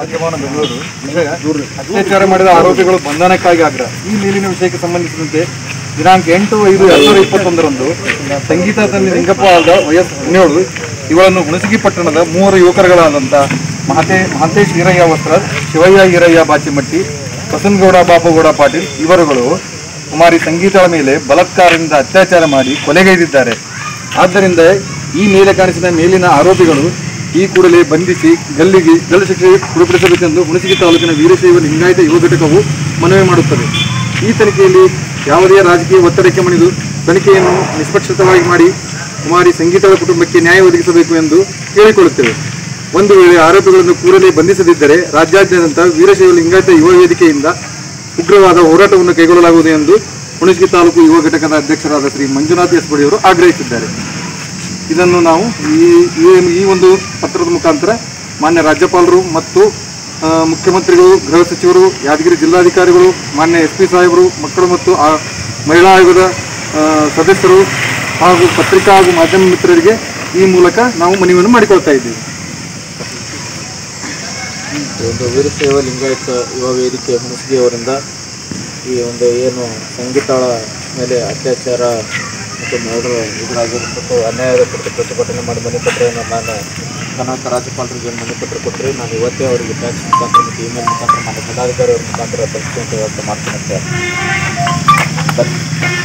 ರಾಜ್ಯಭವನ ಬೆಂಗಳೂರು ವಿಷಯ ಅತ್ಯಾಚಾರ ಮಾಡಿದ ಆರೋಪಿಗಳು ಬಂಧನಕ್ಕಾಗಿ ಆಗ್ರಹ ಈ ಮೇಲಿನ ವಿಷಯಕ್ಕೆ ಸಂಬಂಧಿಸಿದಂತೆ ದಿನಾಂಕ ಎಂಟು ಐದು ಎರಡ್ ಸಾವಿರದ ಇಪ್ಪತ್ತೊಂದರಂದು ಸಂಗೀತ ತಂದೆ ನಿಂಗಪ್ಪ ಆದ ವಯಸ್ಸು ಹದಿನೇಳು ಇವಳನ್ನು ಹುಣಸಗಿ ಪಟ್ಟಣದ ಮೂವರು ಯುವಕರುಗಳಾದಂಥ ಮಹತೆ ಮಹಂತೇಶ್ ಈರಯ್ಯ ವಸ್ತ್ರ ಶಿವಯ್ಯ ಈರಯ್ಯ ಬಾಚಿಮಟ್ಟಿ ಬಸನಗೌಡ ಬಾಪುಗೌಡ ಪಾಟೀಲ್ ಇವರುಗಳು ಕುಮಾರಿ ಸಂಗೀತಳ ಮೇಲೆ ಬಲಾತ್ಕಾರದಿಂದ ಅತ್ಯಾಚಾರ ಮಾಡಿ ಕೊಲೆಗೈದಿದ್ದಾರೆ ಆದ್ದರಿಂದ ಈ ಮೇಲೆ ಕಾಣಿಸಿದ ಮೇಲಿನ ಆರೋಪಿಗಳು ಈ ಕೂಡಲೇ ಬಂಧಿಸಿ ಗಲ್ಲಿಗೆ ಗಲ್ಲು ಶಿಕ್ಷೆ ಗುರಿಪಡಿಸಬೇಕೆಂದು ಹುಣಸಗಿ ತಾಲೂಕಿನ ವೀರಶೈವ ಲಿಂಗಾಯತ ಯುವ ಘಟಕವು ಮನವಿ ಮಾಡುತ್ತದೆ ಈ ತನಿಖೆಯಲ್ಲಿ ಯಾವುದೇ ರಾಜಕೀಯ ಒತ್ತಡಕ್ಕೆ ಮಣಿದು ತನಿಖೆಯನ್ನು ನಿಷ್ಪಕ್ಷತವಾಗಿ ಮಾಡಿ ಕುಮಾರಿ ಸಂಗೀತಳ ಕುಟುಂಬಕ್ಕೆ ನ್ಯಾಯ ಒದಗಿಸಬೇಕು ಎಂದು ಕೇಳಿಕೊಳ್ಳುತ್ತೇವೆ ಒಂದು ವೇಳೆ ಆರೋಪಿಗಳನ್ನು ಕೂಡಲೇ ಬಂಧಿಸದಿದ್ದರೆ ರಾಜ್ಯಾದ್ಯಂತ ವೀರಶೈವ ಲಿಂಗಾಯತ ಯುವ ವೇದಿಕೆಯಿಂದ ಉಗ್ರವಾದ ಹೋರಾಟವನ್ನು ಕೈಗೊಳ್ಳಲಾಗುವುದು ಎಂದು ಹುಣಸಗಿ ತಾಲೂಕು ಯುವ ಘಟಕದ ಅಧ್ಯಕ್ಷರಾದ ಶ್ರೀ ಮಂಜುನಾಥ್ ಎಸ್ ಬಡಿಯವರು ಆಗ್ರಹಿಸಿದ್ದಾರೆ ಇದನ್ನು ನಾವು ಈ ಈ- ಈ ಒಂದು ಪತ್ರದ ಮುಖಾಂತರ ಮಾನ್ಯ ರಾಜ್ಯಪಾಲರು ಮತ್ತು ಆ, ಮುಖ್ಯಮಂತ್ರಿಗಳು ಗೃಹ ಸಚಿವರು ಯಾದಗಿರಿ ಜಿಲ್ಲಾಧಿಕಾರಿಗಳು ಮಾನ್ಯ ಎಸ್ ಪಿ ಸಾಹೇಬರು ಮಕ್ಕಳು ಮತ್ತು ಆ ಮಹಿಳಾ ಆಯೋಗದ ಆ, ಸದಸ್ಯರು ಹಾಗೂ ಪತ್ರಿಕಾ ಹಾಗೂ ಮಾಧ್ಯಮ ಮಿತ್ರರಿಗೆ ಈ ಮೂಲಕ ನಾವು ಮನವಿಯನ್ನು ಮಾಡಿಕೊಳ್ತಾ ಇದ್ದೀವಿ ಈ ಒಂದು ವೀರಶೈವ ಲಿಂಗಾಯತ ಯುವ ವೇದಿಕೆ ಹುಣಸಗಿಯವರಿಂದ ಈ ಒಂದು ಏನು ಸಂಗೀತಾಳ ಮೇಲೆ ಅತ್ಯಾಚಾರ ಮತ್ತು ಮರ್ಡರ್ ಎದುರಾಗಿರುವಂಥದ್ದು ಅನ್ಯಾಯದ ಕುರಿತು ಪ್ರತಿಭಟನೆ ಮಾಡಿ ಮನೆ ಪತ್ರವನ್ನು ನಾನು ಕರ್ನಾಟಕ ರಾಜ್ಯಪಾಲರಿಗೆ ಮನೆ ಪತ್ರ ಕೊಟ್ಟರೆ ನಾನು ಇವತ್ತೇ ಅವರಿಗೆ ಟ್ಯಾಕ್ಸ್ ಮುಖಾಂತರ ಮತ್ತು ಇಮೇಲ್ ಮುಖಾಂತರ ಮಾನ್ಯ ಜಿಲ್ಲಾಧಿಕಾರಿ ಅವರ ಮುಖಾಂತರ ತಲುಪಿಸುವಂತ ವ್ಯವಸ್ಥೆ ಮಾಡ್ತೀನಿ ಅಂತ